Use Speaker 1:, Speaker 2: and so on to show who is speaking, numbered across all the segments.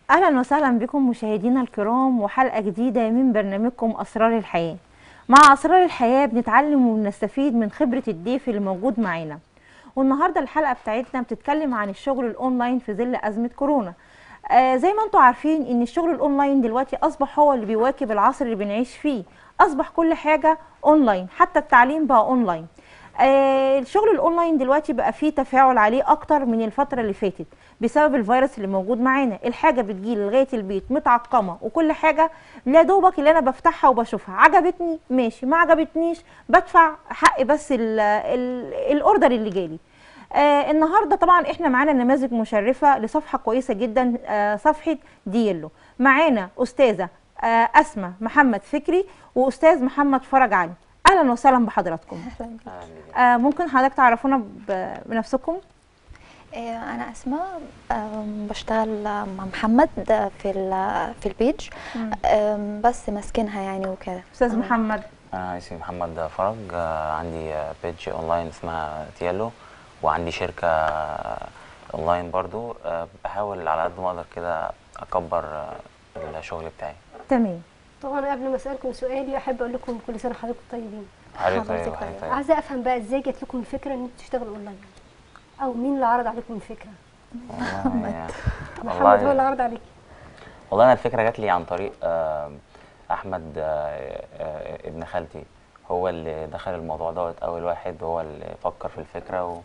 Speaker 1: اهلا وسهلا بكم مشاهدينا الكرام وحلقه جديده من برنامجكم اسرار الحياه مع اسرار الحياه بنتعلم وبنستفيد من خبره الضيف اللي موجود معانا والنهارده الحلقه بتاعتنا بتتكلم عن الشغل الاونلاين في ظل ازمه كورونا آه زي ما انتم عارفين ان الشغل الاونلاين دلوقتي اصبح هو اللي بيواكب العصر اللي بنعيش فيه اصبح كل حاجه اونلاين حتى التعليم بقى اونلاين آه الشغل الاونلاين دلوقتي بقى فيه تفاعل عليه اكتر من الفتره اللي فاتت بسبب الفيروس اللي موجود معانا الحاجه بتجيلي لغايه البيت متعقمه وكل حاجه لا دوبك اللي انا بفتحها وبشوفها عجبتني ماشي ما عجبتنيش بدفع حق بس ال ال الاوردر اللي جالي آه النهارده طبعا احنا معانا نماذج مشرفه لصفحه كويسه جدا آه صفحه ديلو معانا استاذه آه اسماء محمد فكري واستاذ محمد فرج علي اهلا وسهلا بحضراتكم
Speaker 2: اهلا بك
Speaker 1: آه ممكن حضرتك تعرفونا ب- بنفسكم
Speaker 2: آه، انا اسماء آم، بشتغل مع محمد في ال- في البيج آم، بس ماسكينها يعني وكده
Speaker 1: استاذ
Speaker 2: آه.
Speaker 1: محمد
Speaker 3: انا اسمي محمد فرج آه، عندي آه، بيج اونلاين اسمها تيالو وعندي شركه آه، اونلاين برضو آه، بحاول على قد ما اقدر كده اكبر آه، الشغل بتاعي
Speaker 1: تمام
Speaker 4: طبعا قبل ما اسالكم سؤالي احب اقول لكم كل سنه وحضرتك طيبين
Speaker 3: حضرتك
Speaker 2: حضرتك
Speaker 3: طيب،
Speaker 2: طيب.
Speaker 3: حضرتك طيب.
Speaker 4: عايزه افهم بقى ازاي جات لكم الفكره ان انتوا تشتغلوا اونلاين او مين اللي عرض عليكم الفكره
Speaker 3: والله يعني-
Speaker 4: محمد هو اللي
Speaker 3: والله
Speaker 4: عرض عليك
Speaker 3: والله انا الفكره جات لي عن طريق آه، احمد آه، آه، ابن خالتي هو اللي دخل الموضوع دوت اول واحد وهو اللي فكر في الفكره و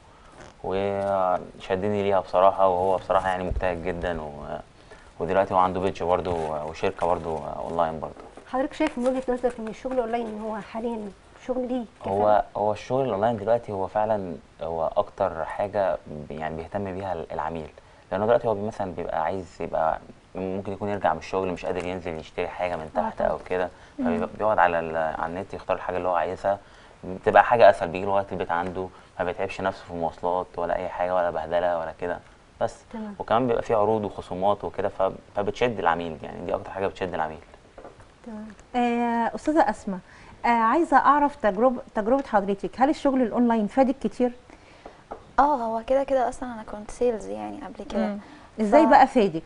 Speaker 3: وشدني ليها بصراحه وهو بصراحه يعني مجتهد جدا و ودلوقتي هو عنده بيتش برضه وشركه برضه اونلاين برضه
Speaker 4: حضرتك شايف من وجهه نظرك ان الشغل اونلاين ان هو حاليا شغل ليه كفاءة؟
Speaker 3: هو هو الشغل الاونلاين دلوقتي هو فعلا هو اكتر حاجه بي- يعني بيهتم بيها العميل لانه دلوقتي هو بي- مثلا بيبقى عايز يبقى ممكن يكون يرجع من الشغل مش قادر ينزل يشتري حاجه من تحت
Speaker 4: طبعاً.
Speaker 3: او كده فبيقعد على ال- على النت يختار الحاجه اللي هو عايزها بتبقى حاجه اسهل بيجي لغايه البيت عنده ما بيتعبش نفسه في المواصلات ولا اي حاجه ولا بهدله ولا كده بس
Speaker 4: تمام.
Speaker 3: وكمان بيبقى فيه عروض وخصومات وكده ف- فبتشد العميل يعني دي اكتر حاجه بتشد العميل
Speaker 4: تمام
Speaker 1: آه استاذه اسماء آه عايزه اعرف تجربه تجربه حضرتك هل الشغل الاونلاين فادك كتير
Speaker 2: اه هو كده كده اصلا انا كنت سيلز يعني قبل كده
Speaker 1: مم. ازاي
Speaker 2: ف-
Speaker 1: بقى فادك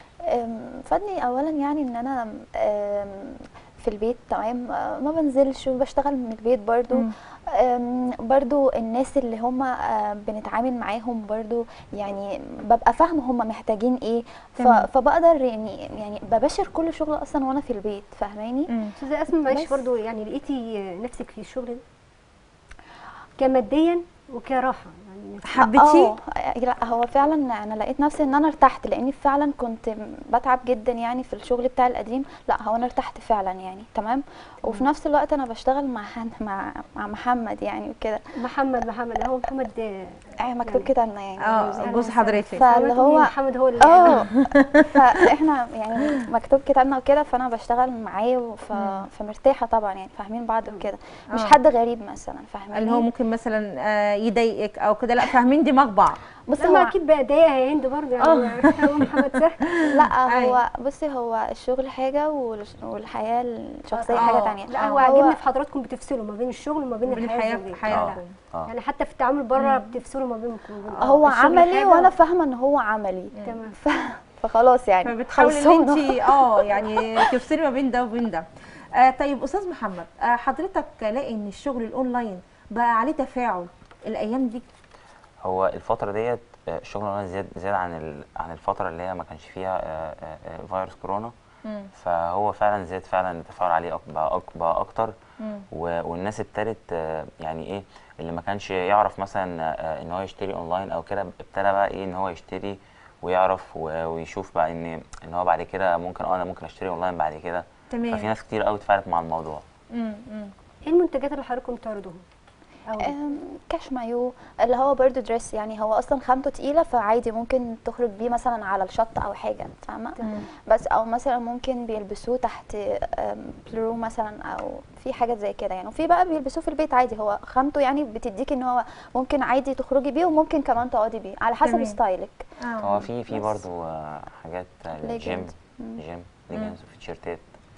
Speaker 2: آم، فادني اولا يعني ان انا آم، في البيت تمام آه، ما بنزلش وبشتغل من البيت برضو
Speaker 1: مم.
Speaker 2: آم، برضو الناس اللي هم آه، بنتعامل معاهم برضو يعني ببقى فاهمه هم محتاجين ايه ف-
Speaker 1: تمام.
Speaker 2: فبقدر يعني يعني بباشر كل شغل اصلا وانا في البيت فاهماني
Speaker 1: مم.
Speaker 4: استاذه اسماء معلش
Speaker 2: بس.
Speaker 4: برضو يعني لقيتي نفسك في الشغل ده كماديا وكراحه يعني
Speaker 1: حبيتيه
Speaker 2: اه لا هو فعلا انا لقيت نفسي ان انا ارتحت لاني فعلا كنت بتعب جدا يعني في الشغل بتاعي القديم لا هو انا ارتحت فعلا يعني تمام وفي نفس الوقت انا بشتغل مع هن- مع مع محمد يعني وكده
Speaker 4: محمد محمد هو محمد آه،
Speaker 2: آه، مكتوب كده لنا يعني
Speaker 1: اه
Speaker 2: جوزي.
Speaker 1: جوز حضرتك
Speaker 2: فاللي
Speaker 4: دلوقتي
Speaker 2: هو
Speaker 4: محمد هو اللي
Speaker 2: اه فاحنا يعني مكتوب كتابنا وكده فانا بشتغل معاه ف... فمرتاحه طبعا يعني فاهمين بعض وكده مش
Speaker 1: آه.
Speaker 2: حد غريب مثلا فاهمين
Speaker 1: اللي هو ممكن مثلا آه يضايقك او كده لا فاهمين دماغ بعض
Speaker 2: بص
Speaker 4: لا ما
Speaker 2: هو
Speaker 4: اكيد بقى ضايقها يا هند برضه يعني هو محمد سهل
Speaker 2: لا
Speaker 1: أيوة.
Speaker 2: هو بصي هو الشغل حاجه والش- والحياه الشخصيه
Speaker 1: آه.
Speaker 2: حاجه تانية
Speaker 4: لا هو
Speaker 1: آه.
Speaker 4: عاجبني في حضراتكم بتفصلوا ما بين الشغل وما بين
Speaker 1: بين
Speaker 4: الحياه
Speaker 1: الحياه
Speaker 4: الزوجيه
Speaker 1: حياتكم
Speaker 3: اه
Speaker 4: يعني حتى في التعامل بره بتفصلوا ما بينكم وبين بعض.
Speaker 2: هو
Speaker 4: الشغل
Speaker 2: عملي
Speaker 4: حاجة
Speaker 2: وانا فاهمه ان هو عملي
Speaker 4: تمام
Speaker 2: ف... فخلاص يعني
Speaker 1: فبتحاولي ان
Speaker 2: خلصونا.
Speaker 1: انت اه يعني تفصلي ما بين ده وبين ده آه طيب استاذ محمد آه حضرتك لاقي ان الشغل الاونلاين بقى عليه تفاعل الايام دي
Speaker 3: هو الفترة ديت آه، الشغل اونلاين زياد زياد عن ال- عن الفترة اللي هي ما كانش فيها آه، آه، آه، فيروس كورونا فهو فعلا زاد فعلا التفاعل عليه أك- بقى أك- بقى اكتر و- والناس ابتدت آه، يعني ايه اللي ما كانش يعرف مثلا آه، ان هو يشتري اونلاين او كده ابتدى بقى ايه ان هو يشتري ويعرف و- ويشوف بقى ان ان هو بعد كده ممكن اه انا ممكن اشتري اونلاين بعد كده
Speaker 1: تمام.
Speaker 3: ففي ناس كتير قوي اتفاعلت مع الموضوع
Speaker 1: مم، مم.
Speaker 4: ايه المنتجات اللي حضراتكم بتعرضوها؟ أو
Speaker 2: أم، كاش مايو اللي هو برضو دريس يعني هو اصلا خامته تقيله فعادي ممكن تخرج بيه مثلا على الشط او حاجه فاهمه
Speaker 1: تمام.
Speaker 2: بس او مثلا ممكن بيلبسوه تحت أم، بلورو مثلا او في حاجات زي كده يعني وفي بقى بيلبسوه في البيت عادي هو خامته يعني بتديك ان هو ممكن عادي تخرجي بيه وممكن كمان تقعدي بيه على حسب
Speaker 1: تمام.
Speaker 2: ستايلك
Speaker 1: آه.
Speaker 3: هو في في
Speaker 2: بس.
Speaker 3: برضه حاجات للجيم
Speaker 2: Leggings. مم.
Speaker 3: جيم ليجنز وفي تيشيرتات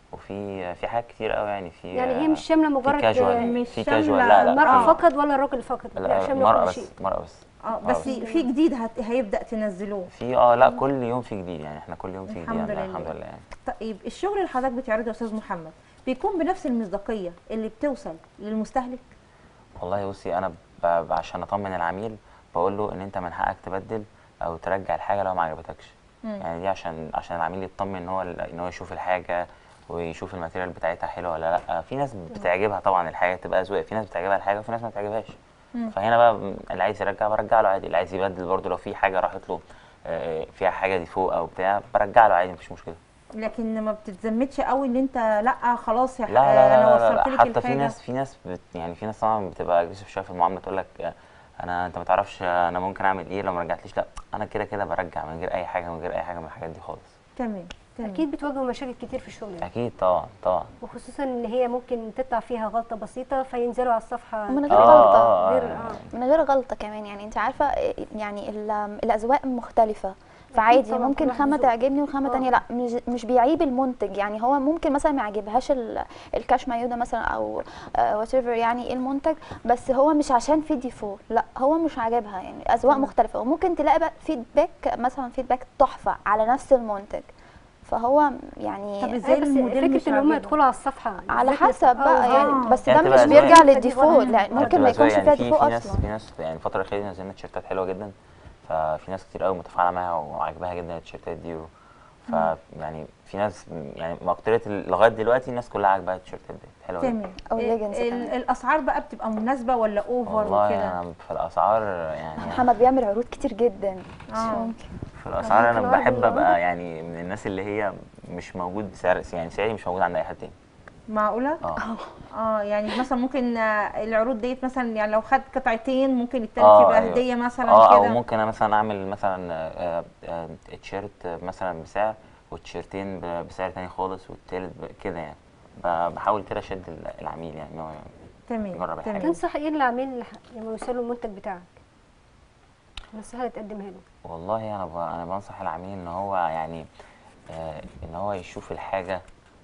Speaker 3: وفي في حاجات كتير قوي يعني في
Speaker 4: يعني هي مش شامله
Speaker 3: في
Speaker 4: مجرد
Speaker 3: كاجوال
Speaker 1: مش
Speaker 3: في
Speaker 1: شاملة
Speaker 3: كاجوال لا لا
Speaker 4: المرأة
Speaker 3: في-
Speaker 4: فقط ولا الراجل فقط لا
Speaker 3: لا
Speaker 4: شامله
Speaker 3: مرأة
Speaker 4: كل
Speaker 3: بس
Speaker 4: شيء
Speaker 3: مرأة بس
Speaker 1: اه بس
Speaker 3: بس.
Speaker 1: في جديد هت... هيبدا تنزلوه
Speaker 3: في اه لا كل يوم في جديد يعني احنا كل يوم في جديد
Speaker 1: الحمد
Speaker 3: يعني
Speaker 1: لله.
Speaker 3: الحمد لله يعني
Speaker 1: طيب الشغل اللي حضرتك بتعرضه يا استاذ محمد بيكون بنفس المصداقيه اللي بتوصل للمستهلك
Speaker 3: والله بصي انا ب... ب... عشان اطمن العميل بقول له ان انت من حقك تبدل او ترجع الحاجه لو ما عجبتكش
Speaker 1: مم.
Speaker 3: يعني دي عشان عشان العميل يطمن ان هو ان هو يشوف الحاجه ويشوف الماتيريال بتاعتها حلوه ولا لا في ناس بتعجبها طبعا الحاجه تبقى اذواق في ناس بتعجبها الحاجه وفي ناس ما بتعجبهاش
Speaker 1: مم.
Speaker 3: فهنا بقى م- اللي عايز يرجع برجع له عادي اللي عايز يبدل برضه لو في حاجه راحت له آه، فيها حاجه دي فوق او بتاع برجع له عادي مفيش مشكله
Speaker 1: لكن ما بتتزمتش قوي ان انت لا خلاص يا
Speaker 3: لا
Speaker 1: ح-
Speaker 3: لا لا,
Speaker 1: انا
Speaker 3: لا,
Speaker 1: وصلت
Speaker 3: لا,
Speaker 1: لك
Speaker 3: حتى
Speaker 1: الحاجه
Speaker 3: في ناس في ناس بت يعني في ناس طبعا بتبقى اجريسيف شويه في المعامله تقول لك آه، انا انت ما تعرفش انا ممكن اعمل ايه لو ما رجعتليش لا انا كده كده برجع من غير اي حاجه من غير اي حاجه من الحاجات دي خالص
Speaker 1: تمام تمام
Speaker 4: اكيد بتواجهوا مشاكل كتير في الشغل ده
Speaker 3: اكيد طبعا طبعا
Speaker 4: وخصوصا ان هي ممكن تطلع فيها غلطه بسيطه فينزلوا على الصفحه
Speaker 2: ومن غير
Speaker 3: آه،
Speaker 2: غلطه
Speaker 3: آه،
Speaker 4: غير
Speaker 3: آه.
Speaker 4: اه
Speaker 2: من غير غلطه كمان يعني انت عارفه إيه، يعني ال- الاذواق مختلفه فعادي
Speaker 4: طبعاً،
Speaker 2: ممكن
Speaker 4: كل واحد
Speaker 2: خامه
Speaker 4: ذوق.
Speaker 2: تعجبني وخامه
Speaker 4: آه.
Speaker 2: تانية لا مش مش بيعيب المنتج يعني هو ممكن مثلا ما يعجبهاش ال- الكاش مايودا مثلا او وات ايفر يعني ايه المنتج بس هو مش عشان في ديفو لا هو مش عاجبها يعني اذواق مختلفه وممكن تلاقي بقى فيدباك مثلا فيدباك تحفه على نفس المنتج فهو يعني
Speaker 1: طب ازاي
Speaker 4: بس
Speaker 1: الموديل مش
Speaker 4: فكره ان هم
Speaker 1: عاجبهم؟
Speaker 4: يدخلوا على الصفحه
Speaker 2: على
Speaker 4: بالذات
Speaker 2: حسب
Speaker 4: آه،
Speaker 2: بقى
Speaker 4: آه.
Speaker 2: يعني بس ده
Speaker 3: يعني
Speaker 2: مش
Speaker 3: تبقى
Speaker 2: بيرجع
Speaker 4: أذواق.
Speaker 2: للديفو لا
Speaker 3: يعني
Speaker 2: ممكن ما
Speaker 3: بتبقى
Speaker 2: يكونش
Speaker 3: أذواق،
Speaker 2: فيها
Speaker 3: يعني في
Speaker 2: ديفو
Speaker 3: في ناس
Speaker 2: اصلا
Speaker 3: في ناس يعني الفتره الاخيره دي نزلنا تيشيرتات حلوه جدا ففي ناس كتير قوي متفاعله معاها وعاجباها جدا التيشيرتات دي و... ف يعني في ناس يعني مقتريه ال- لغايه دلوقتي الناس كلها عاجباها التيشيرتات دي حلوه جدا
Speaker 1: تمام
Speaker 2: أو
Speaker 1: ال-
Speaker 2: leggings
Speaker 1: ال-
Speaker 2: كمان.
Speaker 1: الاسعار بقى بتبقى مناسبه ولا اوفر
Speaker 3: والله
Speaker 1: وكده
Speaker 3: انا في الاسعار يعني
Speaker 2: محمد بيعمل عروض كتير جدا مش
Speaker 1: آه.
Speaker 2: ممكن
Speaker 3: في الاسعار انا
Speaker 4: ممكن أعرض
Speaker 3: بحب
Speaker 4: العروض؟
Speaker 3: ابقى يعني من الناس اللي هي مش موجود بسعر يعني سعري مش موجود عند اي حد تاني
Speaker 1: معقوله
Speaker 3: اه
Speaker 1: اه يعني مثلا ممكن آه، العروض ديت مثلا يعني لو خد قطعتين ممكن التالت
Speaker 3: آه،
Speaker 1: يبقى
Speaker 3: أيوة.
Speaker 1: هديه مثلا
Speaker 3: اه او
Speaker 1: كده
Speaker 3: ممكن انا مثلا اعمل مثلا آه، آه، تيشيرت مثلا بسعر وتيشيرتين ب- بسعر تاني خالص والتالت ب- كده يعني ب- بحاول كده اشد ال- العميل يعني إن هو
Speaker 1: تمام
Speaker 3: يجرب الحاجة.
Speaker 1: تمام
Speaker 4: تنصح ايه العميل لما يوصلوا المنتج بتاعك نصيحه تقدمها له
Speaker 3: والله انا ب... انا بنصح العميل ان هو يعني آه ان هو يشوف الحاجه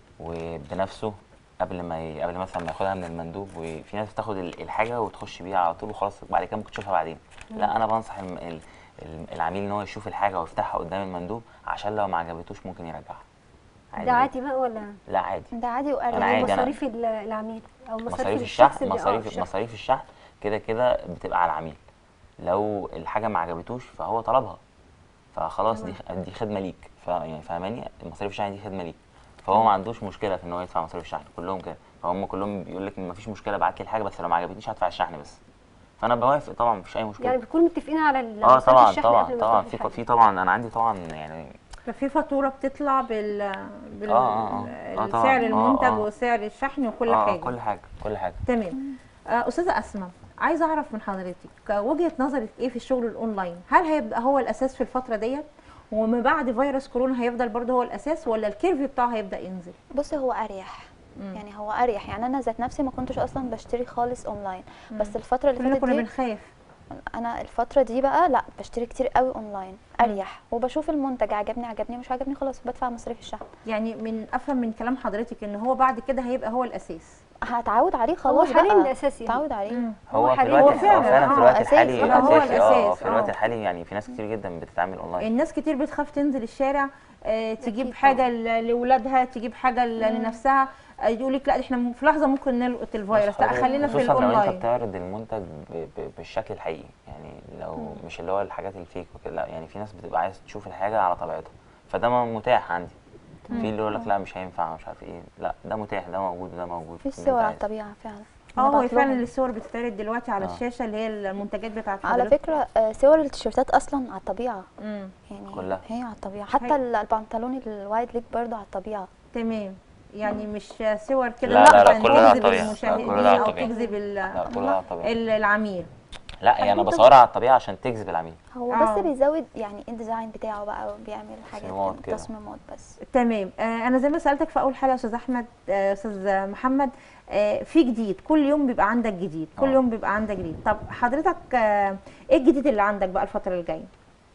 Speaker 3: وبنفسه قبل ما ي... قبل مثلا ما ياخدها من المندوب وفي ناس بتاخد ال- الحاجه وتخش بيها على طول وخلاص بعد كده ممكن تشوفها بعدين لا انا بنصح الم... ال... ال- العميل ان هو يشوف الحاجه ويفتحها قدام المندوب عشان لو ما عجبتوش ممكن يرجعها
Speaker 4: ده
Speaker 3: جدا.
Speaker 4: عادي بقى ولا
Speaker 3: لا عادي
Speaker 2: ده عادي
Speaker 3: أنا
Speaker 2: وقريب
Speaker 3: عادي، أنا-
Speaker 4: مصاريف ال- العميل او مصاريف,
Speaker 3: مصاريف
Speaker 4: الشخص
Speaker 3: الشحن
Speaker 4: اللي- آه،
Speaker 3: مصاريف
Speaker 4: الشخص.
Speaker 3: مصاريف الشحن كده كده بتبقى على العميل لو الحاجه ما عجبتوش فهو طلبها فخلاص دي دي خدمه ليك ف يعني فاهماني مصاريف الشحن دي خدمه ليك فهو ما عندوش مشكله في ان هو يدفع مصاريف الشحن كلهم كده فهم كلهم بيقول لك ما فيش مشكله ابعت لي الحاجه بس لو ما عجبتنيش هدفع الشحن بس فانا بوافق طبعا مفيش اي مشكله
Speaker 4: يعني بيكونوا متفقين على ال-
Speaker 3: اه
Speaker 4: مصاريف
Speaker 3: طبعا
Speaker 4: الشحن
Speaker 3: طبعا
Speaker 4: قبل ما
Speaker 3: طبعا
Speaker 4: يطلبوا
Speaker 3: في
Speaker 4: الحاجة.
Speaker 3: في طبعا انا عندي طبعا يعني
Speaker 1: ففي فاتوره بتطلع بال, بال...
Speaker 3: آه، آه، آه. آه، طبعاً.
Speaker 1: سعر
Speaker 3: آه،
Speaker 1: المنتج
Speaker 3: آه.
Speaker 1: وسعر الشحن وكل
Speaker 3: آه
Speaker 1: حاجه
Speaker 3: كل حاجه كل حاجه
Speaker 1: تمام آه، استاذه اسماء عايزه اعرف من حضرتك آه، وجهه نظرك ايه في الشغل الاونلاين هل هيبقى هو الاساس في الفتره ديت ومن بعد فيروس كورونا هيفضل برضه هو الاساس ولا الكيرف بتاعه هيبدا ينزل
Speaker 2: بصي هو اريح
Speaker 1: مم.
Speaker 2: يعني هو اريح يعني انا ذات نفسي ما كنتش اصلا بشتري خالص اونلاين بس الفتره اللي
Speaker 1: كلنا
Speaker 2: فاتت
Speaker 1: كنا
Speaker 2: دي
Speaker 1: بنخاف
Speaker 2: انا الفتره دي بقى لا بشتري كتير قوي اونلاين اريح وبشوف المنتج عجبني عجبني مش عجبني خلاص بدفع مصاريف الشحن
Speaker 1: يعني من افهم من كلام حضرتك ان هو بعد كده هيبقى هو الاساس
Speaker 2: هتعود عليه
Speaker 4: هو
Speaker 2: خلاص
Speaker 4: حاليا
Speaker 2: بقى
Speaker 4: ده اساسي
Speaker 2: تعود عليه
Speaker 3: هو في
Speaker 4: حالياً
Speaker 3: الوقت
Speaker 1: هو فعلاً،
Speaker 3: هو فعلا
Speaker 1: آه،
Speaker 3: في الوقت
Speaker 2: أساسي.
Speaker 3: الحالي
Speaker 2: لا،
Speaker 1: هو
Speaker 3: اساسي اه
Speaker 1: الأساس،
Speaker 3: في الوقت
Speaker 1: آه.
Speaker 3: الحالي يعني في ناس كتير جدا بتتعامل اونلاين
Speaker 1: الناس كتير بتخاف تنزل الشارع آه، تجيب
Speaker 4: أكيد
Speaker 1: حاجه ل- لاولادها تجيب حاجه ل- لنفسها آه، يقول لك لا احنا في لحظه ممكن نلقط الفيروس لا خلينا في
Speaker 3: خصوصا لو انت
Speaker 1: الاونلاين
Speaker 3: بتعرض المنتج ب- ب- بالشكل الحقيقي يعني لو مش اللي هو الحاجات الفيك وكده لا يعني في ناس بتبقى عايز تشوف الحاجه على طبيعتها فده م- متاح عندي في اللي يقول لك لا مش هينفع مش عارف ايه لا ده متاح ده موجود وده موجود
Speaker 2: في
Speaker 3: اللي انت
Speaker 2: صور على
Speaker 3: عايزه.
Speaker 2: الطبيعه فعلا
Speaker 1: اه هو
Speaker 2: نبعت
Speaker 1: فعلا
Speaker 2: لهم.
Speaker 1: الصور بتتعرض دلوقتي على
Speaker 3: آه.
Speaker 1: الشاشه اللي هي المنتجات بتاعت
Speaker 2: على
Speaker 1: حضرتك.
Speaker 2: فكره آه، صور التيشيرتات اصلا على الطبيعه
Speaker 1: امم
Speaker 2: يعني
Speaker 3: كلها.
Speaker 2: هي على الطبيعه حتى
Speaker 1: هي-
Speaker 2: ال- البنطلون الوايد ليج برضه على الطبيعه
Speaker 1: تمام يعني مش صور كده
Speaker 3: لا، لا، لا،
Speaker 1: عشان
Speaker 3: كله ده على
Speaker 1: تجذب
Speaker 3: الطبيعة. لا،
Speaker 1: المشاهدين
Speaker 3: كله ده على
Speaker 1: او
Speaker 3: الطبيعة.
Speaker 1: تجذب ال-
Speaker 3: لا كله ده طبيعي
Speaker 1: ال- العميل
Speaker 3: لا يعني انا بصورها على الطبيعه عشان تجذب العميل
Speaker 2: هو
Speaker 1: آه.
Speaker 2: بس بيزود يعني الديزاين بتاعه بقى وبيعمل حاجات
Speaker 3: تصميمات كده.
Speaker 2: تصميمات بس
Speaker 1: تمام آه انا زي ما سالتك في اول حلقه يا استاذ احمد آه، استاذ محمد آه في جديد كل يوم بيبقى عندك جديد كل
Speaker 3: آه.
Speaker 1: يوم بيبقى عندك جديد طب حضرتك آه ايه الجديد اللي عندك بقى الفتره الجايه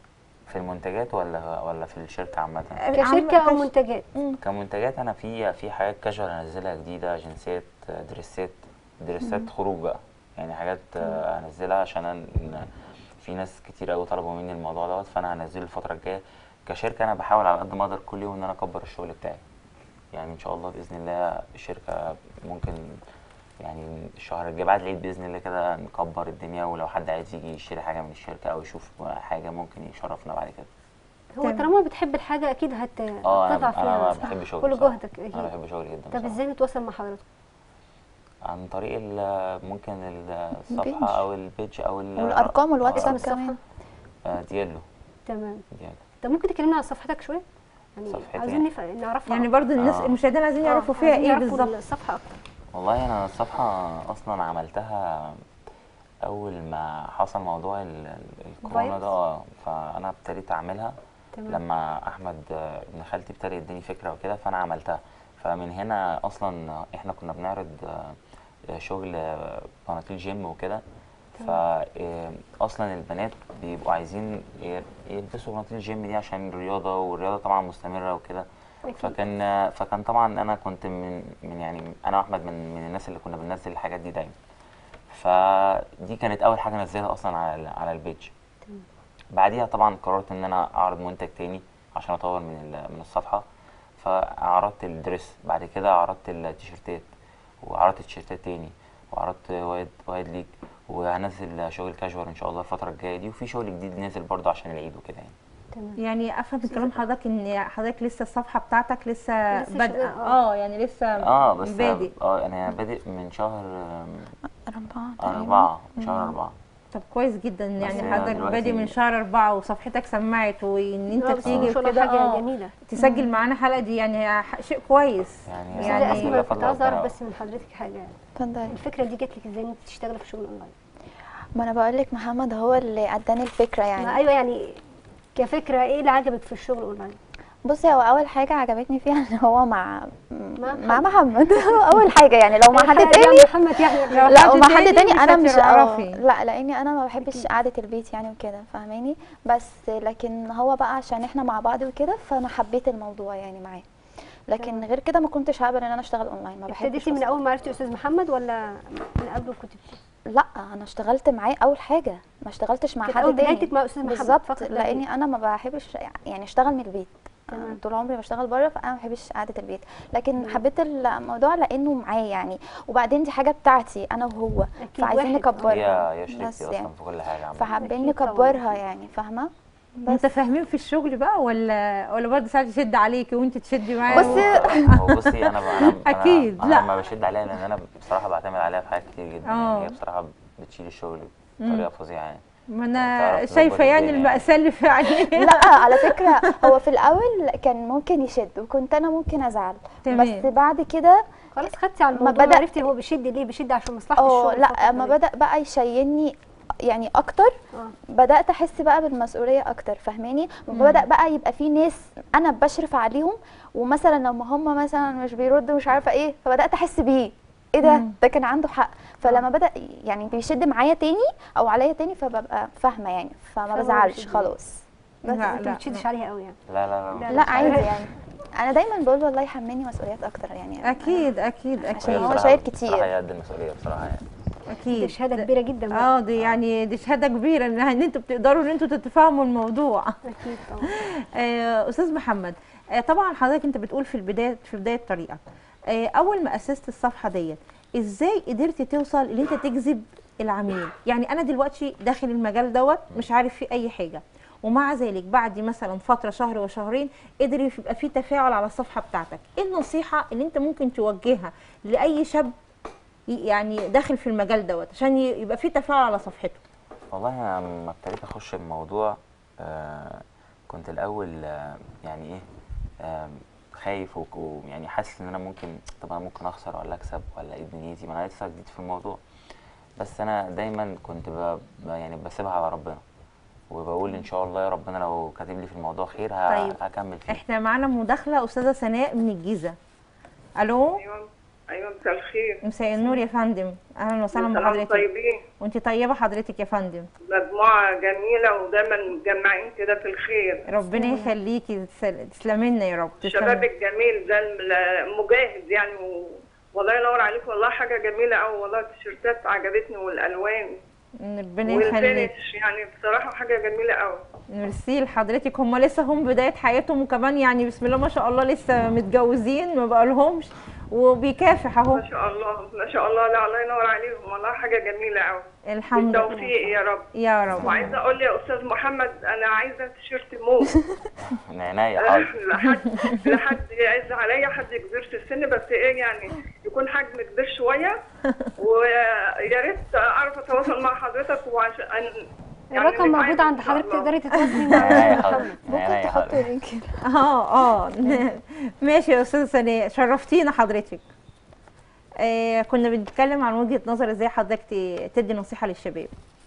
Speaker 3: في المنتجات ولا ولا في الشركه عامه
Speaker 4: كشركه او
Speaker 1: عم-
Speaker 4: منتجات
Speaker 3: كمنتجات انا في في حاجات كاجوال انزلها جديده جنسات دريسات دريسات خروج بقى يعني حاجات آه، هنزلها عشان أنا- في ناس كتير قوي طلبوا مني الموضوع دوت فانا هنزله الفتره الجايه كشركه انا بحاول على قد ما اقدر كل يوم ان انا اكبر الشغل بتاعي يعني ان شاء الله باذن الله الشركه ممكن يعني الشهر الجاي بعد العيد باذن الله كده نكبر الدنيا ولو حد عايز يجي يشتري حاجه من الشركه او يشوف حاجه ممكن يشرفنا بعد كده
Speaker 4: هو
Speaker 1: تمام.
Speaker 4: طالما بتحب الحاجه اكيد هت
Speaker 3: اه
Speaker 4: هتضع
Speaker 3: انا انا
Speaker 4: فيها
Speaker 3: بحب شغلي
Speaker 4: كل
Speaker 3: بصراحة.
Speaker 4: جهدك
Speaker 3: انا
Speaker 4: اكيد
Speaker 3: بحب شغلي جدا
Speaker 4: طب
Speaker 3: بصراحة.
Speaker 4: ازاي نتواصل مع حضرتك
Speaker 3: عن طريق ال- ممكن ال-
Speaker 2: البيج.
Speaker 3: الصفحة أو البيج أو ال-
Speaker 2: والارقام والواتساب
Speaker 4: اسم الصفحة؟
Speaker 2: كمان
Speaker 3: آه، ديالو
Speaker 4: تمام
Speaker 3: ديالو
Speaker 4: طب ممكن تكلمنا عن صفحتك شويه يعني
Speaker 3: صفحتي؟
Speaker 4: عايزين نف- نعرفها
Speaker 1: يعني برضو الناس
Speaker 3: آه.
Speaker 1: المشاهدين عايزين
Speaker 4: آه،
Speaker 1: يعرفوا فيها
Speaker 4: عايزين
Speaker 1: ايه
Speaker 4: يعرفوا
Speaker 1: بالظبط
Speaker 4: الصفحه اكتر
Speaker 3: والله أنا الصفحة أصلا عملتها أول ما حصل موضوع ال- ال- الكورونا
Speaker 4: فيروس؟
Speaker 3: ده آه، فأنا ابتديت أعملها
Speaker 4: تمام
Speaker 3: لما أحمد آه، ابن خالتي ابتدى يديني فكرة وكده فأنا عملتها فمن هنا أصلا إحنا كنا بنعرض آه، شغل آه، بناطيل جيم وكده فاصلا البنات بيبقوا عايزين ي- يلبسوا بناطيل الجيم دي عشان الرياضه والرياضه طبعا مستمره وكده
Speaker 4: أكيد.
Speaker 3: فكان فكان طبعا انا كنت من من يعني انا واحمد من من الناس اللي كنا بننزل الحاجات دي دايما فدي كانت اول حاجه نزلها اصلا على ال- على البيج بعديها طبعا قررت ان انا اعرض منتج تاني عشان اطور من ال- من الصفحه فعرضت الدريس بعد كده عرضت التيشيرتات وعرضت التيشيرتات تاني وعرضت وايد وايد ليج وهنزل شغل كاجوال ان شاء الله الفتره الجايه دي وفي شغل جديد نازل برضه عشان العيد وكده يعني
Speaker 4: تمام
Speaker 1: يعني افهم من كلام حضرتك ان حضرتك لسه الصفحه بتاعتك لسه
Speaker 4: لسه
Speaker 1: بادئه
Speaker 4: شغال، آه.
Speaker 1: اه يعني لسه
Speaker 3: اه بس
Speaker 1: بادئ
Speaker 3: اه انا بادئ من شهر آم،
Speaker 2: أربعة تقريبا
Speaker 3: أربعة من شهر أربعة
Speaker 1: طب كويس جدا يعني
Speaker 3: هي
Speaker 1: حضرتك
Speaker 3: دلوقتي-
Speaker 1: بادئ من شهر أربعة وصفحتك سمعت وإن أنت
Speaker 4: آه، بس
Speaker 1: تيجي
Speaker 4: ما شاء الله
Speaker 1: وكده
Speaker 4: حاجه
Speaker 1: اه
Speaker 4: جميله
Speaker 1: تسجل معانا حلقة دي يعني هي ح- شيء كويس
Speaker 3: يعني
Speaker 4: بس
Speaker 1: يعني-
Speaker 4: يعني
Speaker 3: الحمد
Speaker 4: اسمع
Speaker 3: لله
Speaker 4: كنت
Speaker 3: فضل
Speaker 4: عايزه اعرف
Speaker 3: ربنا.
Speaker 4: بس من حضرتك حاجه
Speaker 2: اتفضلي
Speaker 4: الفكره دي جات لك ازاي ان انت تشتغلي في الشغل اونلاين
Speaker 2: ما انا بقول لك محمد هو اللي اداني الفكره
Speaker 4: ما
Speaker 2: يعني
Speaker 4: ايوه يعني كفكره ايه اللي عجبك في الشغل اونلاين
Speaker 2: بصي هو اول حاجه عجبتني فيها ان هو مع
Speaker 4: مع
Speaker 2: مع محمد اول حاجه يعني لو مع حد
Speaker 4: الحلقة دي
Speaker 2: تاني
Speaker 4: عن محمد يعني
Speaker 1: لو
Speaker 2: لا
Speaker 1: حد
Speaker 2: ومع حد
Speaker 1: تاني
Speaker 2: تاني
Speaker 1: مش
Speaker 2: انا مش
Speaker 1: هتعرفي.
Speaker 2: اه لا لاني انا ما بحبش قعده البيت يعني وكده فاهماني بس لكن هو بقى عشان احنا مع بعض وكده فانا حبيت الموضوع يعني معاه لكن
Speaker 4: تمام.
Speaker 2: غير كده ما كنتش هقبل ان انا اشتغل اونلاين ما بحبش
Speaker 4: ابتديتي من
Speaker 2: أصلاً.
Speaker 4: اول ما عرفتي استاذ محمد ولا من قبله كنت بت-
Speaker 2: لا انا اشتغلت معاه اول حاجه ما اشتغلتش مع
Speaker 4: كانت
Speaker 2: حد
Speaker 4: اول
Speaker 2: تاني
Speaker 4: بدايتك مع استاذ محمد
Speaker 2: بالظبط
Speaker 4: فقط لا غير.
Speaker 2: لاني انا ما بحبش يعني اشتغل من البيت
Speaker 4: تمام.
Speaker 2: أنا طول عمري بشتغل بره فانا ما بحبش قعده البيت لكن
Speaker 4: تمام.
Speaker 2: حبيت الموضوع لانه معاه يعني وبعدين دي حاجه بتاعتي انا وهو
Speaker 4: أكيد
Speaker 2: فعايزين
Speaker 4: واحد.
Speaker 2: نكبرها
Speaker 3: هي هي
Speaker 2: بس
Speaker 3: شريكتي
Speaker 2: يعني
Speaker 3: اصلا في كل حاجه عامة.
Speaker 2: فحابين
Speaker 4: أكيد طبعاً.
Speaker 2: نكبرها يعني فاهمه بس
Speaker 1: متفاهمين في الشغل بقى ولا ولا برضه ساعات يشد عليكي وانت تشدي معاه
Speaker 2: بصي-
Speaker 3: هو هو بصي انا ب- انا أنا-
Speaker 1: أكيد،
Speaker 3: انا
Speaker 1: لا.
Speaker 3: لما بشد عليها لان انا بصراحه بعتمد عليها في حاجات كتير جدا
Speaker 1: آه.
Speaker 3: يعني هي بصراحه بتشيل الشغل بطريقه فظيعه يعني
Speaker 1: ما انا
Speaker 3: تعرف تظبط
Speaker 1: شايفه يعني
Speaker 3: الدنيا.
Speaker 1: المأساة اللي في عينيه
Speaker 2: لا على فكره هو في الاول كان ممكن يشد وكنت انا ممكن ازعل
Speaker 1: تمام.
Speaker 2: بس بعد كده
Speaker 4: خلاص خدتي على
Speaker 2: ما
Speaker 4: الموضوع
Speaker 2: بدأ-
Speaker 4: عرفتي هو بيشد ليه بيشد عشان مصلحه
Speaker 2: اه
Speaker 4: الشغل
Speaker 2: لا
Speaker 4: فقط
Speaker 2: اما
Speaker 4: غير.
Speaker 2: بدا بقى يشيلني يعني اكتر
Speaker 4: اه
Speaker 2: بدات احس بقى بالمسؤوليه اكتر فاهماني بدا بقى يبقى في ناس انا بشرف عليهم ومثلا لما هم مثلا مش بيردوا مش عارفه ايه فبدات احس بيه ايه ده
Speaker 1: مم.
Speaker 2: ده كان عنده حق فلما بدا يعني بيشد معايا تاني او عليا تاني فببقى فاهمه يعني فما
Speaker 4: فهو
Speaker 2: بزعلش
Speaker 4: بيشد.
Speaker 2: خلاص
Speaker 1: لا،
Speaker 4: بس انت
Speaker 1: لا،
Speaker 4: ما بتشدش
Speaker 1: لا.
Speaker 4: عليها قوي يعني
Speaker 3: لا لا لا,
Speaker 4: لا،
Speaker 2: لا
Speaker 4: مش
Speaker 2: عادي
Speaker 4: عارفة.
Speaker 2: يعني انا دايما بقول والله يحملني مسؤوليات اكتر يعني
Speaker 1: اكيد اكيد
Speaker 2: عشان
Speaker 1: اكيد
Speaker 2: هو
Speaker 3: بصراحة-
Speaker 2: شايل كتير.
Speaker 3: بصراحه هي قد المسؤوليه بصراحه يعني
Speaker 4: دي
Speaker 1: اكيد
Speaker 4: شهاده كبيره جدا بقى.
Speaker 1: اه دي يعني دي شهاده كبيره ان ان انتوا بتقدروا ان انتوا تتفاهموا الموضوع
Speaker 4: اكيد طبعا
Speaker 1: آه، استاذ محمد آه، طبعا حضرتك انت بتقول في البدايه في بدايه طريقك آه، اول ما اسست الصفحه ديت ازاي قدرتي توصل ان انت تجذب العميل يعني انا دلوقتي داخل المجال دوت مش عارف فيه اي حاجه ومع ذلك بعد مثلا فتره شهر وشهرين قدر يبقى في تفاعل على الصفحه بتاعتك ايه النصيحه اللي انت ممكن توجهها لاي شاب ي- يعني داخل في المجال دوت عشان ي- يبقى في تفاعل على صفحته
Speaker 3: والله انا لما ابتديت اخش الموضوع آه كنت الاول آه يعني ايه آه خايف وك- ويعني حاسس ان انا ممكن طب انا ممكن اخسر ولا اكسب ولا ايه دنيتي ما انا لسه جديد في الموضوع بس انا دايما كنت ب... ب- يعني بسيبها على ربنا وبقول ان شاء الله يا ربنا لو كاتب لي في الموضوع خير ه...
Speaker 1: طيب.
Speaker 3: هكمل فيه
Speaker 1: احنا معانا مداخله استاذه سناء من الجيزه الو
Speaker 5: ايوه ايوه مساء الخير
Speaker 1: مساء النور يا فندم اهلا وسهلا
Speaker 5: سلام
Speaker 1: بحضرتك
Speaker 5: طيبين
Speaker 1: وانت طيبه حضرتك يا فندم
Speaker 5: مجموعه جميله ودايما متجمعين كده في الخير
Speaker 1: ربنا يخليكي تسل- تسلمي لنا يا رب
Speaker 5: الشباب
Speaker 1: تسلمي
Speaker 5: الجميل ده المجاهد يعني و... والله ينور عليك والله حاجه جميله قوي والله التيشيرتات عجبتني والالوان
Speaker 1: ربنا يخليك
Speaker 5: والفينش يعني بصراحه حاجه جميله قوي
Speaker 1: ميرسي لحضرتك هم لسه هم بدايه حياتهم وكمان يعني بسم الله ما شاء الله لسه متجوزين ما بقالهمش وبيكافح اهو
Speaker 5: ما شاء الله ما شاء الله لا الله ينور عليهم والله حاجه جميله قوي
Speaker 1: الحمد لله
Speaker 5: بالتوفيق يا رب
Speaker 1: يا رب
Speaker 5: وعايزه اقول لي يا استاذ محمد انا عايزه تيشيرت موف
Speaker 3: من عينيا حاضر
Speaker 5: لحد لحد يعز عليا حد كبير في السن بس ايه يعني يكون حجم كبير شويه ويا ريت اعرف اتواصل مع حضرتك وعشان يعني
Speaker 4: الرقم
Speaker 5: نتعامل
Speaker 4: موجود عند
Speaker 5: إن شاء
Speaker 4: حضرتك
Speaker 5: الله.
Speaker 4: تقدري تتواصلي
Speaker 3: من
Speaker 4: مع
Speaker 3: عينيا حاضر
Speaker 4: محمد
Speaker 3: من
Speaker 2: ممكن
Speaker 3: عينيا
Speaker 2: تحطي
Speaker 3: حاضر
Speaker 2: لينك
Speaker 1: اه اه ماشي يا استاذه سناء شرفتينا حضرتك آه كنا بنتكلم عن وجهه نظر ازاي حضرتك ت- تدي نصيحه للشباب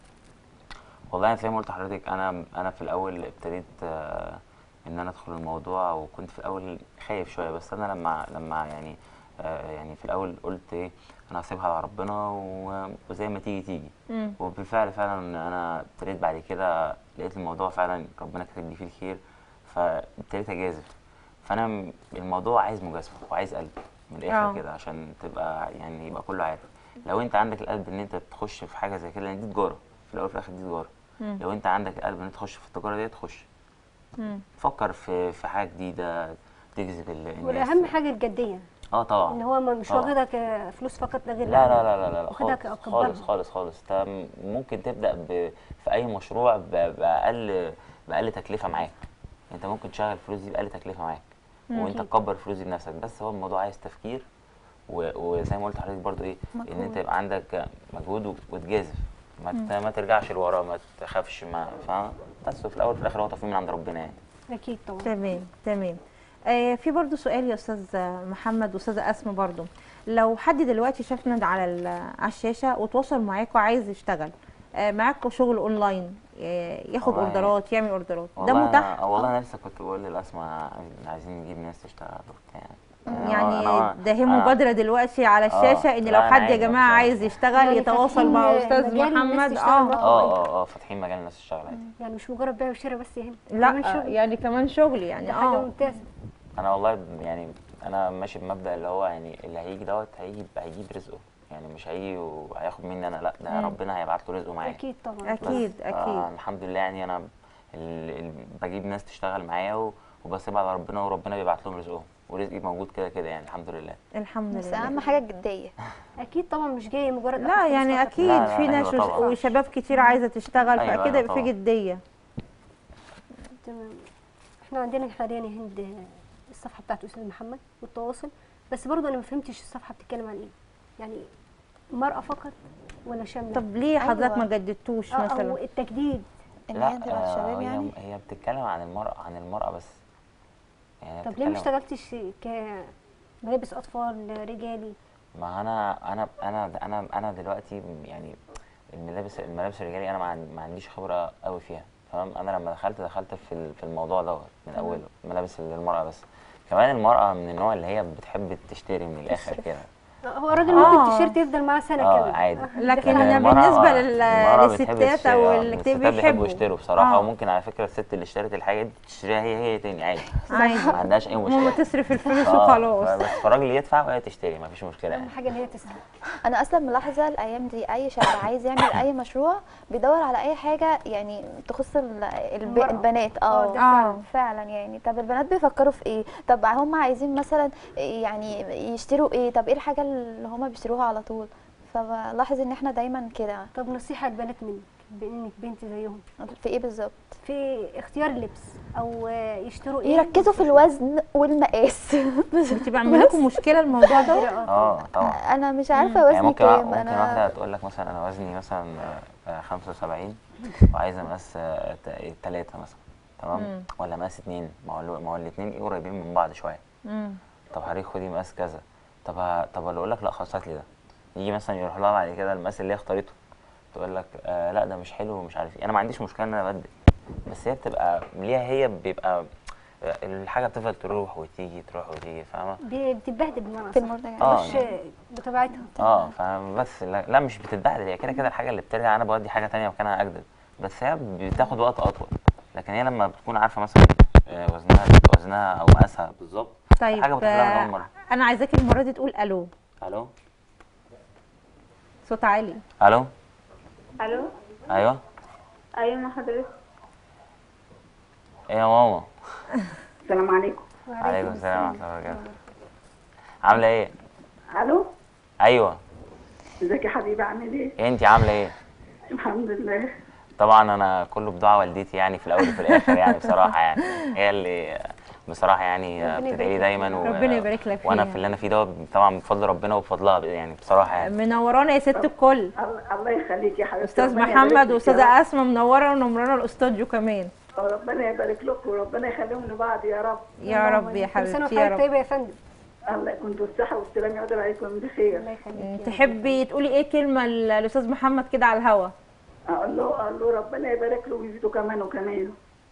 Speaker 3: والله أنا زي ما قلت لحضرتك انا انا في الاول ابتديت آه، ان انا ادخل الموضوع وكنت في الاول خايف شويه بس انا لما لما يعني آه، يعني في الاول قلت ايه انا هسيبها على ربنا و- وزي ما تيجي تيجي
Speaker 1: مم.
Speaker 3: وبالفعل فعلا انا ابتديت بعد كده لقيت الموضوع فعلا ربنا كاتب لي فيه الخير فابتديت اجازف فانا م- الموضوع عايز مجازفه وعايز قلب من
Speaker 1: آه.
Speaker 3: الاخر كده عشان تبقى يعني يبقى كله عارف لو انت عندك القلب ان انت تخش في حاجه زي كده لان دي تجاره في الاول وفي الاخر دي تجاره
Speaker 1: مم.
Speaker 3: لو انت عندك القلب ان انت تخش في التجاره دي تخش
Speaker 1: مم.
Speaker 3: فكر في في حاجه جديده تجذب ال- الناس
Speaker 4: والاهم حاجه الجديه
Speaker 3: اه طبعا
Speaker 4: ان هو ما- مش
Speaker 3: طبعا.
Speaker 4: واخدها كفلوس فقط لا غير
Speaker 3: لا لا لا لا لا
Speaker 4: واخدها
Speaker 3: خالص
Speaker 4: كأكبرها.
Speaker 3: خالص خالص خالص انت م- ممكن تبدا ب... في اي مشروع ب... باقل باقل تكلفه معاك انت ممكن تشغل الفلوس دي باقل تكلفه معاك وانت تكبر الفلوس دي بنفسك بس هو الموضوع عايز تفكير و... وزي ما قلت لحضرتك برضو ايه ان انت
Speaker 2: مجهود.
Speaker 3: يبقى عندك مجهود و- وتجازف ما ت... ما ترجعش لورا ما تخافش ما فاهم بس وفي الاول وفي الاخر هو توفيق من عند ربنا يعني
Speaker 4: اكيد طبعا
Speaker 1: تمام تمام آه في برضو سؤال يا استاذ محمد واستاذه اسماء برضو لو حد دلوقتي شافنا على ال- على الشاشه وتواصل معاك وعايز يشتغل آه معاك شغل اونلاين آه ياخد
Speaker 3: والله-
Speaker 1: اوردرات يعمل اوردرات ده
Speaker 3: والله
Speaker 1: متاح
Speaker 3: أنا والله انا لسه كنت بقول للاسماء عايزين نجيب ناس تشتغل وبتاع
Speaker 1: يعني
Speaker 3: أنا-
Speaker 1: ده هي
Speaker 3: أنا-
Speaker 1: مبادره دلوقتي على الشاشه ان
Speaker 3: لا،
Speaker 1: لو
Speaker 3: أنا
Speaker 1: حد يا
Speaker 3: عادي
Speaker 1: جماعه
Speaker 3: والله.
Speaker 1: عايز يشتغل
Speaker 4: يعني
Speaker 1: يتواصل مع
Speaker 4: فاتحين
Speaker 1: استاذ
Speaker 4: مجال الناس
Speaker 1: محمد
Speaker 4: تشتغل
Speaker 1: اه
Speaker 4: بره.
Speaker 3: اه اه اه فاتحين مجال الناس تشتغل عادي
Speaker 4: يعني مش مجرد بيع وشراء بس هنا
Speaker 1: لا
Speaker 4: كمان شغل.
Speaker 1: يعني كمان شغل يعني
Speaker 4: ده حاجه
Speaker 1: اه
Speaker 4: ممتازه
Speaker 3: انا والله ب- يعني انا ماشي بمبدا اللي هو يعني اللي هيجي دوت هيجي هيجيب رزقه يعني مش هيجي وهياخد مني انا لا ده
Speaker 1: مم.
Speaker 3: ربنا هيبعت له رزقه معايا
Speaker 4: اكيد طبعا
Speaker 3: بس.
Speaker 1: اكيد
Speaker 3: آه
Speaker 1: اكيد
Speaker 3: الحمد لله يعني انا ال- ال- بجيب ناس تشتغل معايا و- وبسيبها على ربنا وربنا بيبعت لهم رزقهم ورزقي موجود كده كده يعني الحمد لله
Speaker 1: الحمد
Speaker 2: بس
Speaker 1: لله
Speaker 2: اهم حاجه الجديه
Speaker 4: اكيد طبعا مش جاي مجرد
Speaker 1: لا
Speaker 4: أخد
Speaker 1: يعني
Speaker 4: فلوس فقط.
Speaker 1: اكيد
Speaker 3: لا، لا،
Speaker 1: في
Speaker 3: أيوة
Speaker 1: ناس وش-
Speaker 3: طبعا.
Speaker 1: وشباب كتير عايزه تشتغل
Speaker 3: أيوة،
Speaker 1: فاكيد
Speaker 3: أيوة
Speaker 1: يبقى في
Speaker 3: طبعا.
Speaker 1: جديه
Speaker 4: تمام احنا عندنا حاليا يا هند الصفحه بتاعت استاذ محمد والتواصل بس برضه انا ما فهمتش الصفحه بتتكلم عن ايه يعني مرأة فقط ولا شامله
Speaker 1: طب ليه حضرتك
Speaker 2: أيوة.
Speaker 1: ما جددتوش
Speaker 4: آه، او
Speaker 1: مثلا
Speaker 4: التجديد
Speaker 2: ان
Speaker 3: لا
Speaker 2: هي تبقى
Speaker 3: آه،
Speaker 2: الشباب
Speaker 3: هي
Speaker 2: يعني
Speaker 3: هي بتتكلم عن المرأة عن المرأة بس يعني
Speaker 4: طب ليه ما
Speaker 3: بتتكلم-
Speaker 4: اشتغلتش كملابس اطفال رجالي
Speaker 3: ما انا انا انا انا انا دلوقتي يعني الملابس الملابس الرجالي انا ما عن- ما عنديش خبره قوي فيها تمام انا لما دخلت دخلت في ال- في الموضوع دوت من اوله ملابس للمراه بس كمان المراه من النوع اللي هي بتحب تشتري من الاخر
Speaker 2: تصرف.
Speaker 3: كده
Speaker 4: آه، هو الراجل
Speaker 1: آه.
Speaker 4: ممكن التيشيرت يفضل معاه سنه
Speaker 3: اه
Speaker 4: كامله
Speaker 3: عادي
Speaker 1: لكن
Speaker 3: لكن
Speaker 1: أنا
Speaker 3: المرأة-
Speaker 1: بالنسبة
Speaker 3: آه،
Speaker 1: لل-
Speaker 3: المرأة بتحب
Speaker 1: للستات
Speaker 3: تشتري،
Speaker 1: أو
Speaker 3: آه،
Speaker 1: اللي
Speaker 3: الستات
Speaker 1: بيحبوا.
Speaker 3: بيحبوا يشتروا بصراحه
Speaker 1: آه.
Speaker 3: وممكن على فكره الست اللي اشترت الحاجه دي تشتريها هي هي تاني عادي
Speaker 1: عادي
Speaker 3: ما عندهاش اي
Speaker 1: ماما
Speaker 3: مشكله
Speaker 1: تصرف الفلوس
Speaker 3: آه،
Speaker 1: وخلاص
Speaker 3: بس فالراجل يدفع وهي تشتري ما فيش مشكله
Speaker 4: اهم
Speaker 3: يعني
Speaker 4: حاجه ان هي تسال
Speaker 2: انا اصلا ملاحظه الايام دي اي شاب عايز يعمل اي مشروع بيدور على اي حاجه يعني تخص ال- الب...
Speaker 4: المرأة.
Speaker 2: البنات
Speaker 4: آه،
Speaker 2: اه
Speaker 4: ده
Speaker 1: اه
Speaker 2: فعلا يعني طب البنات بيفكروا في ايه طب هم عايزين مثلا يعني يشتروا ايه طب ايه الحاجه اللي هم بيشتروها على طول فبلاحظ ان احنا دايما كده
Speaker 4: طب نصيحه للبنات منك بانك بنت زيهم
Speaker 2: في ايه بالظبط
Speaker 4: في اختيار اللبس او آه، يشتروا ايه
Speaker 2: يركزوا في الوزن والمقاس
Speaker 1: بتبقى عامله لكم مشكله الموضوع ده
Speaker 4: اه
Speaker 3: اه طبعا
Speaker 2: انا مش عارفه
Speaker 3: يعني
Speaker 2: وزني
Speaker 3: ممكن
Speaker 2: كام
Speaker 3: ممكن
Speaker 2: انا
Speaker 3: واحدة تقول لك مثلا أنا وزني مثلا آه، آه، 75 وعايزة مقاس آه، ت- تلاتة مثلا
Speaker 1: مم.
Speaker 3: تمام ولا مقاس اتنين ما هو ما هو الاتنين إيه قريبين من بعض شوية
Speaker 1: مم.
Speaker 3: طب حضرتك خدي مقاس كذا طب ه- طب اللي أقول لك لا خلاص هات لي ده يجي مثلا يروح لها بعد كده المقاس اللي هي اختارته تقول لك آه لا ده مش حلو ومش عارف ايه أنا ما عنديش مشكلة إن أنا أبدل بس هي بتبقى ليها هي بيبقى الحاجه بتفضل تروح وتيجي تروح وتيجي فاهمه
Speaker 4: ب- بتتبهدل بمعنى
Speaker 2: في
Speaker 4: أصح.
Speaker 2: المرضى يعني.
Speaker 3: آه.
Speaker 4: مش بطبيعتها
Speaker 3: اه فبس لا, لا مش بتتبهدل هي كده كده الحاجه اللي بترجع انا بودي حاجه تانية مكانها اجدد بس هي بتاخد وقت اطول لكن هي لما بتكون عارفه مثلا آه، وزنها وزنها او مقاسها بالظبط
Speaker 1: طيب
Speaker 3: الحاجه بتحلها من اول
Speaker 1: آه،
Speaker 3: مره
Speaker 1: انا عايزاكي المره دي تقول الو
Speaker 3: الو
Speaker 1: صوت عالي
Speaker 3: الو
Speaker 6: الو
Speaker 3: ايوه
Speaker 6: ايوه مع حضرتك
Speaker 3: ايه يا ماما
Speaker 6: السلام عليكم
Speaker 3: عليكم السلام ورحمه الله وبركاته عامله ايه
Speaker 6: الو
Speaker 3: ايوه
Speaker 6: ازيك يا حبيبي عامل ايه
Speaker 3: إيه انت عامله ايه
Speaker 6: الحمد لله
Speaker 3: طبعا انا كله بدعاء والدتي يعني في الاول وفي الاخر يعني بصراحه يعني هي اللي بصراحه يعني
Speaker 4: ربنا
Speaker 3: بتدعي لي
Speaker 4: يبارك
Speaker 3: دايما و...
Speaker 1: ربنا يبارك لك
Speaker 3: وانا
Speaker 1: فيها.
Speaker 3: في اللي انا فيه ده طبعا بفضل ربنا وبفضلها يعني بصراحه يعني
Speaker 1: منورانا يا ست الكل
Speaker 6: الله الله يخليك يا حبيبتي
Speaker 1: استاذ
Speaker 6: ربنا
Speaker 1: محمد
Speaker 6: يبارك لك
Speaker 1: واستاذه
Speaker 6: يا
Speaker 1: اسماء منوره ونمرانا الاستوديو كمان
Speaker 6: رب. ربنا يبارك لكم وربنا يخليهم لبعض يا رب
Speaker 1: يا رب يا
Speaker 4: كل سنه
Speaker 1: حبيبتي يا
Speaker 4: وحضرتك
Speaker 1: رب
Speaker 4: طيبه يا فندم
Speaker 6: الله يكون بالصحه والسلام يعود عليكم بخير
Speaker 4: الله يخليك يا رب.
Speaker 1: تحبي تقولي ايه كلمه للاستاذ محمد كده على الهوا
Speaker 6: اقول له اقول له ربنا يبارك له ويزيده كمان وكمان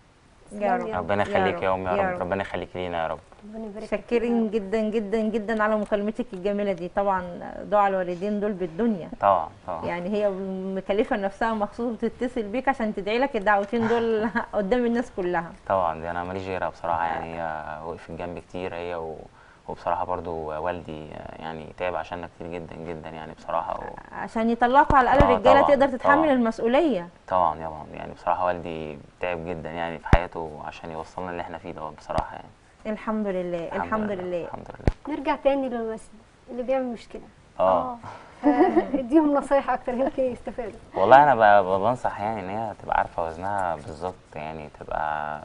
Speaker 1: يا رب
Speaker 3: ربنا يخليك يا ام يا رب ربنا يخليك لينا يا رب
Speaker 4: ربنا يبارك لك
Speaker 1: شاكرين جدا جدا جدا على مكالمتك الجميله دي طبعا دعاء الوالدين دول بالدنيا
Speaker 3: طبعا طبعا
Speaker 1: يعني هي مكلفه نفسها مخصوص بتتصل بيك عشان تدعي لك الدعوتين دول قدام الناس كلها
Speaker 3: طبعا دي انا ماليش غيرها بصراحه يعني هي وقفت جنبي كتير هي و... وبصراحه برضو والدي يعني تعب عشاننا كتير جدا جدا يعني بصراحه و...
Speaker 1: عشان يطلعوا على الاقل
Speaker 3: آه،
Speaker 1: الرجاله
Speaker 3: طبعاً،
Speaker 1: تقدر تتحمل
Speaker 3: طبعاً.
Speaker 1: المسؤوليه
Speaker 3: طبعا طبعا يعني بصراحه والدي تعب جدا يعني في حياته عشان يوصلنا اللي احنا فيه ده بصراحه يعني
Speaker 1: الحمد لله الحمد لله
Speaker 3: الحمد لله
Speaker 4: نرجع تاني للممثل اللي بيعمل مشكله
Speaker 3: اه
Speaker 4: اديهم نصايح اكتر يمكن يستفادوا
Speaker 3: والله انا ب- ب- بنصح يعني ان هي تبقى عارفه وزنها بالظبط يعني تبقى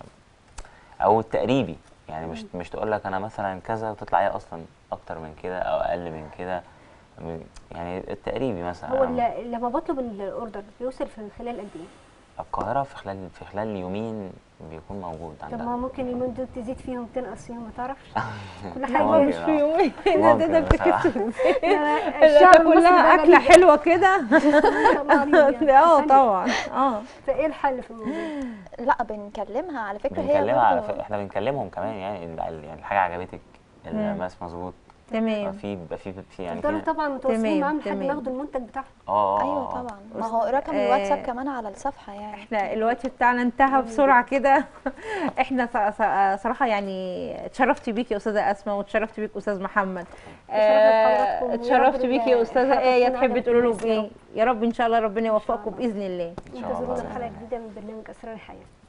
Speaker 3: او التقريبي يعني مش مش تقول لك انا مثلا كذا وتطلع هي اصلا اكتر من كده او اقل من كده م- يعني التقريبي مثلا
Speaker 4: هو
Speaker 3: أنا
Speaker 4: ال- لما بطلب الاوردر بيوصل في خلال قد ايه؟
Speaker 3: القاهره في خلال في خلال يومين بيكون موجود
Speaker 4: طب ما
Speaker 3: عندها
Speaker 4: ممكن اليومين دول تزيد فيهم تنقص فيهم ما تعرفش كل
Speaker 3: ممكن،
Speaker 4: حاجه
Speaker 1: مش في يومين
Speaker 3: ممكن
Speaker 1: ده
Speaker 3: بصراحة.
Speaker 4: الشعب
Speaker 1: تاكل
Speaker 4: المصري
Speaker 1: لها
Speaker 4: ده
Speaker 1: اكله
Speaker 4: غريب.
Speaker 1: حلوه كده
Speaker 4: غريب يعني.
Speaker 1: اه طبعا اه
Speaker 4: فايه الحل في الموضوع؟
Speaker 2: لا بنكلمها على فكره هي
Speaker 3: بنكلمها على
Speaker 2: برضه
Speaker 3: فكره احنا بنكلمهم كمان يعني ال- ال- يعني الحاجه عجبتك المقاس مظبوط
Speaker 1: تمام
Speaker 3: في بيبقى في في يعني
Speaker 4: تفضلوا
Speaker 3: في
Speaker 4: طبعا متواصلين
Speaker 1: تمام،
Speaker 4: معاهم لحد ما
Speaker 1: تمام.
Speaker 4: ياخدوا المنتج بتاعهم
Speaker 3: اه آه،
Speaker 2: ايوه
Speaker 3: آه.
Speaker 2: طبعا ما هو رقم
Speaker 1: آه،
Speaker 2: الواتساب كمان على الصفحه يعني
Speaker 1: احنا الوقت بتاعنا انتهى بسرعه كده احنا ص- ص- صراحه يعني اتشرفت بيكي يا استاذه اسماء واتشرفت بيك استاذ محمد آه،
Speaker 4: بحضراتكم،
Speaker 1: اتشرفت
Speaker 4: ويا رب
Speaker 1: بيكي يا استاذه
Speaker 4: الحلقة
Speaker 1: ايه
Speaker 4: تكون
Speaker 1: تحبي
Speaker 4: عجبت
Speaker 1: تقولوا له
Speaker 4: الناس يا
Speaker 1: بايه
Speaker 4: رب.
Speaker 1: يا رب ان شاء الله ربنا يوفقكم باذن الله
Speaker 3: إن شاء الله
Speaker 4: انتظرونا
Speaker 3: بإذن
Speaker 4: في حلقه
Speaker 3: الله.
Speaker 4: جديده من برنامج اسرار الحياه